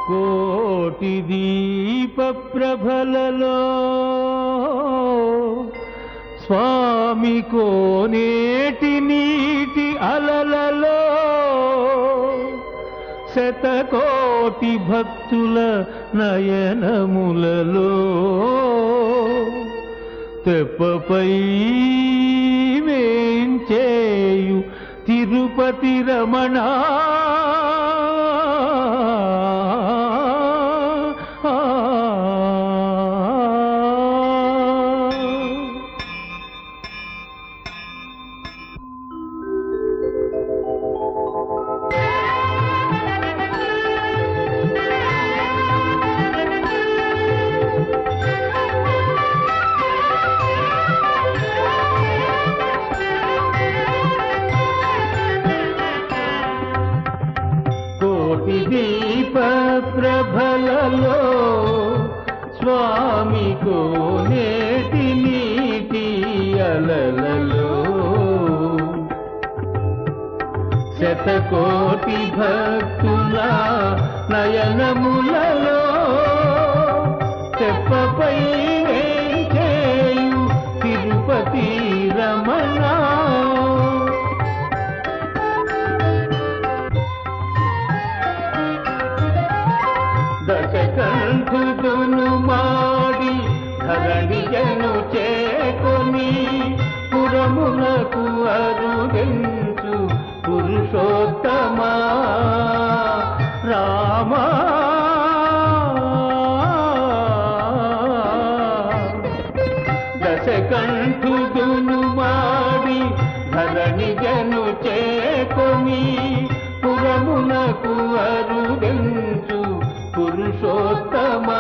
కోటి దీప ప్రభలలో స్వామి కోనేటి నీటి అలలలో శతకోటి భక్తుల నయనములలో తెప్పపై వేంచేయు తిరుపతి రమణ కోటి దీప ప్రభలలో స్వామి కోనేటి నీటి అలలలో శతకోటి భక్తుల నయనములలో తెప్పపై వేంచేయు తిరుపతి రమణ దశకంఠుడును మాడి ధరణిజను చేకొని పురమునకు అరుగెంచు పురుషోత్తమా రామా దశకంఠుడును మాడి ధరణిజను చేకొని పురమునకు అరుగెంచు పురుషోత్తమా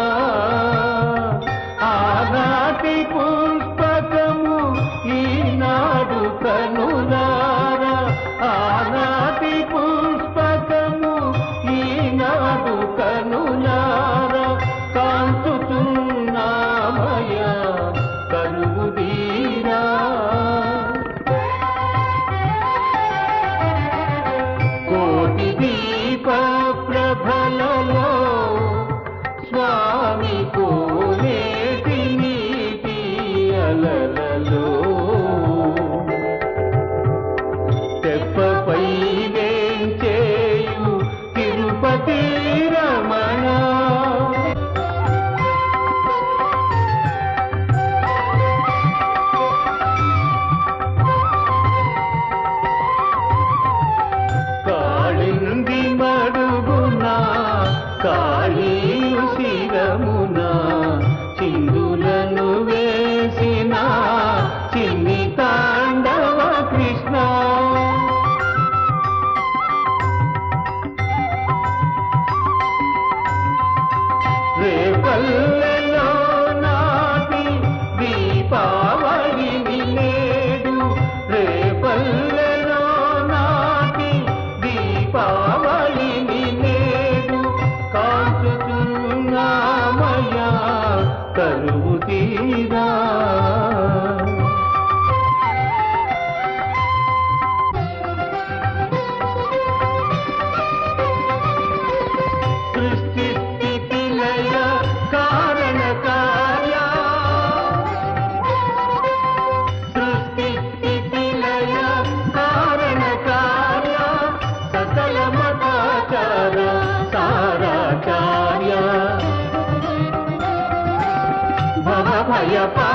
ఆనాటి పుష్పకము ఈనాడు కనులారా ఆనాటి పుష్పకము ఈనాడు కనులారా కాంచుచున్నామయ కరువు తీరా కోటి దీప ప్రభలలో స్వామి కోనేటి నీటి అలలలో తెప్పపై వేంచేయు తిరుపతి రమణ కాళింది మడుగున కాళీయు శిరమున చిందులను వేసిన చిన్ని తాండవ కృష్ణ రేపల్లెలో నాటి దీపావళిని నేడు రేపల్లెలో నాటి దీపావళిని నేడు కాచుతున్నామయ్యా కరువు తీరా సృష్టి స్థితి లయ కారణ కార్య సృష్టి స్థితి లయ కారణ కార్య సకల మతాచార సారాచార్య భవ భయ పా